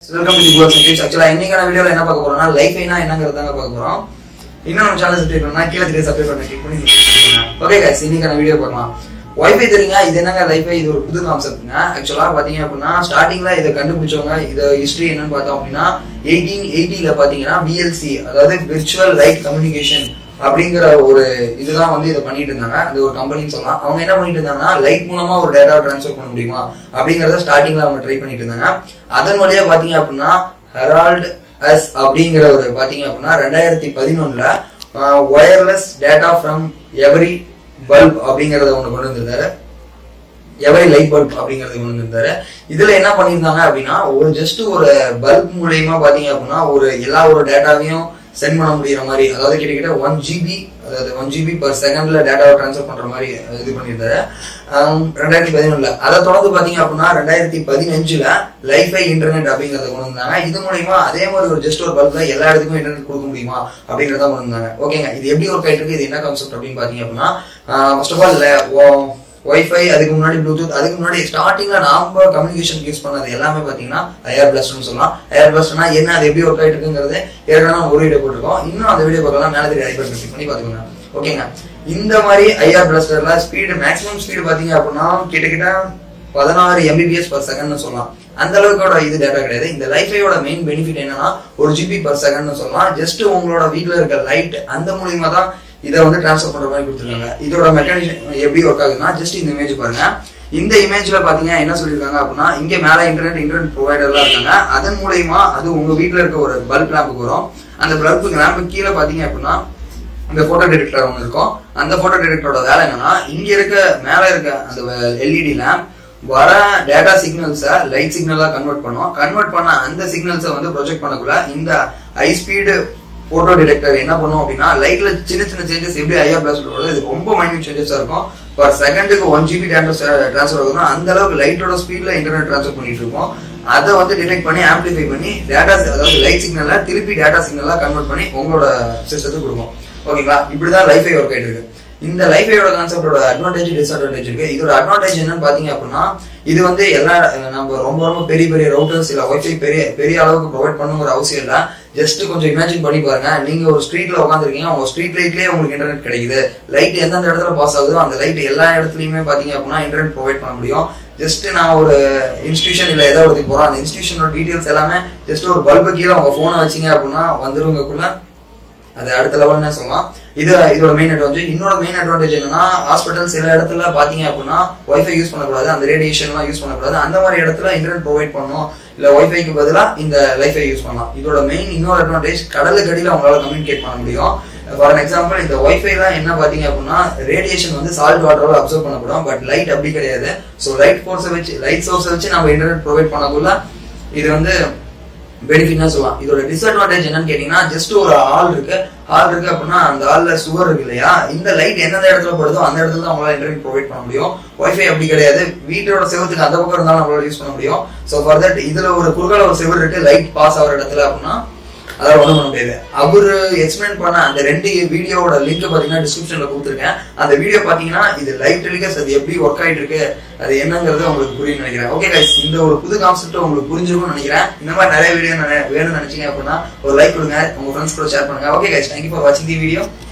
welcome to close tips ஆக்சுவலா இன்னைக்கான வீடியோல என்ன பார்க்க போறோம்னா லைஃபைனா என்னங்கிறது தாங்க பார்க்க போறோம் இன்னும் நம்ம சேனல் சப்ஸ்கிரைப் பண்ணா கீழே தெரிய சப்ஸ்கிரைப் பண்ணி கிளிக் பண்ணி ஓகே கைஸ் இன்னைக்கான வீடியோ பார்க்கலாம் வைஃபை தெரியுங்க இது என்னங்க லைஃபை இது ஒரு புது கான்செப்ட்ங்க ஆக்சுவலா பாத்தீங்க அப்படின்னா ஸ்டார்டிங்ல இதை கண்டுபிடிச்சவங்க இது ஹிஸ்டரி என்னன்னு பார்த்தோம் அப்படின்னா எயிட்டீன் எயிட்டில பாத்தீங்கன்னா விஎல்சி அதாவது விர்ச்சுவல் லைட் கம்யூனிகேஷன் அப்படிங்கிற ஒரு இதுதான் வந்து இதை பண்ணிட்டு இருந்தாங்க அது ஒரு கம்பெனின்னு சொல்லலாம் அவங்க என்ன பண்ணிட்டு இருந்தாங்கன்னா லைட் மூலமா ஒரு டேட்டா ட்ரான்ஸ்ஃபர் பண்ண முடியுமா அப்படிங்கறத ஸ்டார்டிங்ல அவங்க ட்ரை பண்ணிட்டு இருந்தாங்க அதன் வழியா பாத்தீங்க அப்படின்னா ஹெரால்ட் எஸ் அப்படிங்கிற ஒரு பாத்தீங்க அப்படின்னா ரெண்டாயிரத்தி பதினொன்னுல wireless data from every bulb அப்படிங்கறத ஒண்ணு கொண்டு வந்திருந்தாரு எவரி லைட் பல்ப் அப்படிங்கறது கொண்டு வந்திருந்தாரு இதுல என்ன பண்ணியிருந்தாங்க அப்படின்னா ஒரு ஜஸ்ட் ஒரு பல்ப் மூலியமா பாத்தீங்க அப்படின்னா ஒரு எல்லா ஒரு டேட்டாவையும் சென்ட் பண்ண முடியற மாதிரி அதாவது கிட்டத்தட்ட ஒன் ஜிபி அதாவது ஒன் ஜிபி பர் செகண்ட்ல டேட்டாவை ட்ரான்ஸ்ஃபர் பண்ற மாதிரி இது பண்ணியிருந்தாரு ஆம், ரெண்டாயிரத்தி பதினொன்னுல அதை தொடர்ந்து பாத்தீங்க அப்படின்னா ரெண்டாயிரத்தி பதினஞ்சுல லைஃபை இன்டர்நெட் அப்படிங்கறத கொண்டு வந்தாங்க இது மூலியமா அதே மாதிரி ஒரு ஜஸ்ட் ஒரு பல்ப்ல எல்லா இடத்துக்கும் இன்டர்நெட் கொடுக்க முடியுமா அப்படிங்கறத கொண்டு வந்தாங்க ஓகேங்க இது எப்படி ஒர்க் ஆயிட்டு இருக்கு இது என்ன கான்செப்ட் அப்படின்னு பாத்தீங்க அப்படின்னா ஃபர்ஸ்ட் ஆஃப் ஆல் ஒய்ஃபை அதுக்கு முன்னாடி ப்ளூடூத் அதுக்கு முன்னாடி ஸ்டார்டிங்ல நாம கம்யூனிகேஷன் யூஸ் பண்ணது எல்லாமே பாத்தீங்கன்னா ஏர் பிளாஸ்ட்னு சொல்லலாம் ஏர் பிளாஸ்ட்னா என்ன அது எப்படி ஒர்க் ஆயிட்டு இருக்குங்கிறது ஏற்கனவே நம்ம ஒரு வீடியோ போட்டிருக்கோம் இன்னும் அந்த வீடியோ பார்க்கலாம் மேலே தெரிய ஐபர் கிளிக் பண்ணி பாத்துக்கோங்க ஓகேங்க இந்த மாதிரி ஐஆர் பிளாஸ்டர்ல ஸ்பீடு மேக்ஸிமம் ஸ்பீடு பாத்தீங்க அப்படின்னா கிட்டத்தட்ட பதினாறு எம்பிபிஎஸ் பர் செகண்ட்னு சொல்லலாம் அந்த அளவுக்கோட இது டேட்டா கிடையாது இந்த லைஃபையோட மெயின் பெனிஃபிட் என்னன்னா ஒரு ஜிபி பர் செகண்ட்னு சொல்லலாம் ஜஸ்ட் உங்களோட வீட்ல இருக்க லைட் அந்த மூலியமா தான் இதை வந்து டிரான்ஸ்ஃபர் பண்ற மாதிரி கொடுத்துருக்காங்க இதோட மெக்கானிசம் எப்படி ஒர்க் ஆகுதுன்னா ஜஸ்ட் இந்த இமேஜ் பாருங்க இந்த இமேஜ்ல பாத்தீங்க என்ன சொல்லிருக்காங்க அப்படின்னா இங்க மேல இன்டர்நெட் இன்டர்நெட் ப்ரொவைடர்லாம் இருக்காங்க அதன் மூலியமா அது உங்க வீட்ல இருக்க ஒரு பல்ப் லேம்புக்கு வரும் அந்த பல்ப் லேம்பு கீழே பாத்தீங்க அப்படின்னா இந்த போட்டோ டிடெக்டர் ஒன்று இருக்கும் அந்த போட்டோ டிடெக்டரோட வேலை என்னன்னா இங்க இருக்க மேல இருக்க அந்த எல்இடி லேம்ப் வர டேட்டா சிக்னல்ஸை லைட் சிக்னலா கன்வெர்ட் பண்ணும் கன்வெர்ட் பண்ண அந்த சிக்னல்ஸை வந்து ப்ரொஜெக்ட் பண்ணக்குள்ள இந்த ஹை ஸ்பீடு போட்டோ டிடெக்டர் என்ன பண்ணும் அப்படின்னா லைட்ல சின்ன சின்ன சேஞ்சஸ் எப்படி ஐயா பிளாஸ்ட் வருது இது ரொம்ப மைன்யூட் சேஞ்சஸா இருக்கும் பர் செகண்டுக்கு ஒன் ஜிபி டேட்டா ட்ரான்ஸ்ஃபர் ஆகுதுன்னா அந்த அளவுக்கு லைட்டோட ஸ்பீட்ல இன்டர்நெட் ட்ரான்ஸ்ஃபர் பண்ணிட்டு இருக்கோம் அதை வந்து டிடெக்ட் பண்ணி ஆம்பிளிஃபை பண்ணி டேட்டா அதாவது லைட் சிக்னலை திருப்பி டேட்டா சிக்னலா கன்வெர்ட் பண்ணி உங்களோட சிஸ்டத்துக்கு கொடுக்கும் ஓகேங்களா இப்படிதான் லைஃபை ஒர்க் ஆயிட்டு இருக்கு இந்த லைஃபையோட கான்செப்டோட அட்வான்டேஜ் டிஸ்அட்வான்டேஜ் இருக்கு இதோட அட்வான்டேஜ் என்னன்னு பாத்தீங்க அப்படின்னா இது வந்து எல்லா நம்ம ரொம்ப ரொம்ப பெரிய பெரிய ரவுட்டர்ஸ் இல்ல ஒய்ஃபை பெரிய பெரிய அளவுக்கு ப்ரொவைட் பண்ணுங்கிற அவசியம் இல்ல ஜஸ்ட் கொஞ்சம் இமேஜின் பண்ணி பாருங்க நீங்க ஒரு ஸ்ட்ரீட்ல உட்காந்துருக்கீங்க உங்க ஸ்ட்ரீட் லைட்லயே உங்களுக்கு இன்டர்நெட் கிடைக்குது லைட் எந்தெந்த இடத்துல பாஸ் ஆகுதோ அந்த லைட் எல்லா இடத்துலயுமே பாத்தீங்க அப்படின்னா இன்டர்நெட் ப்ரொவைட் பண்ண முடியும் ஜஸ்ட் நான் ஒரு இன்ஸ்டியூஷன் இல்ல ஏதோ ஒரு போறோம் அந்த இன்ஸ்டியூஷனோட டீடைல்ஸ் எல்லாமே ஜஸ்ட் ஒரு பல்பு கீழே உங்க போனை வச்சீங்க அப்படின்னா வந்துருவங்கக்குள்ள அது அடுத்த லெவல்னே சொல்லலாம் இது இதோட மெயின் அட்வான்டேஜ் இன்னொரு மெயின் அட்வான்டேஜ் என்னன்னா ஹாஸ்பிட்டல் சில இடத்துல பாத்தீங்க அப்படின்னா ஒய்ஃபை யூஸ் பண்ணக்கூடாது அந்த ரேடியேஷன்லாம் யூஸ் பண்ணக்கூடாது அந்த மாதிரி இடத்துல இன்டர்நெட் ப்ரொவைட் பண்ணும் இல்ல ஒய்ஃபைக்கு பதிலா இந்த லைஃபை யூஸ் பண்ணலாம் இதோட மெயின் இன்னொரு அட்வான்டேஜ் கடலுக்கு அடியில உங்களால கம்யூனிகேட் பண்ண முடியும் ஃபார் எக்ஸாம்பிள் இந்த ஒய்ஃபை தான் என்ன பாத்தீங்க அப்படின்னா ரேடியேஷன் வந்து சால்ட் வாட்டரோட அப்சர்வ் பண்ணப்படும் பட் லைட் அப்படி கிடையாது ஸோ லைட் ஃபோர்ஸை வச்சு லைட் சோர்ஸை வச்சு நம்ம இன்டர்நெட் ப்ரொவைட் பண்ணக்குள்ள இது வந்து பெனிஃபிட்னா சொல்லலாம் இதோட டிஸ்அட்வான்டேஜ் என்னன்னு கேட்டீங்கன்னா ஜஸ்ட் ஒரு ஹால் இருக்கு ஹால் இருக்கு அப்படின்னா அந்த ஹால்ல சுவர் இருக்கு இல்லையா இந்த லைட் எந்தெந்த இடத்துல படுதோ அந்த இடத்துல தான் உங்களால இன்டர்நெட் ப்ரொவைட் பண்ண முடியும் ஒய்ஃபை அப்படி கிடையாது வீட்டோட செவத்துக்கு அந்த பக்கம் இருந்தாலும் நம்மளால யூஸ் பண்ண முடியும் ஸோ ஃபார் தட் இதுல ஒரு குறுகால ஒரு செவர் இருக்கு லைட் பாஸ் ஆகிற இடத்துல அப்படின்னா அதாவது ஒண்ணும் பண்ண முடியாது அவரு எக்ஸ்பிளைன் பண்ண அந்த ரெண்டு வீடியோவோட லிங்க் பாத்தீங்கன்னா டிஸ்கிரிப்ஷன்ல கொடுத்துருக்கேன் அந்த வீடியோ பாத்தீங்கன்னா இது லைவ் டெலிகாஸ்ட் அது எப்படி ஒர்க் ஆயிட்டு இருக்கு அது என்னங்கிறது உங்களுக்கு புரியும் நினைக்கிறேன் ஓகே கைஸ் இந்த ஒரு புது கான்செப்ட் உங்களுக்கு புரிஞ்சிருக்கும்னு நினைக்கிறேன் இந்த மாதிரி நிறைய வீடியோ வேணும்னு நினைச்சீங்க அப்படின்னா ஒரு லைக் கொடுங்க உங்க ஃப்ரெண்ட்ஸ் கூட ஷேர் பண்ணுங்க ஓகே கைஸ் தேங்க்யூ ஃபார் வாட்சிங் தி வீடியோ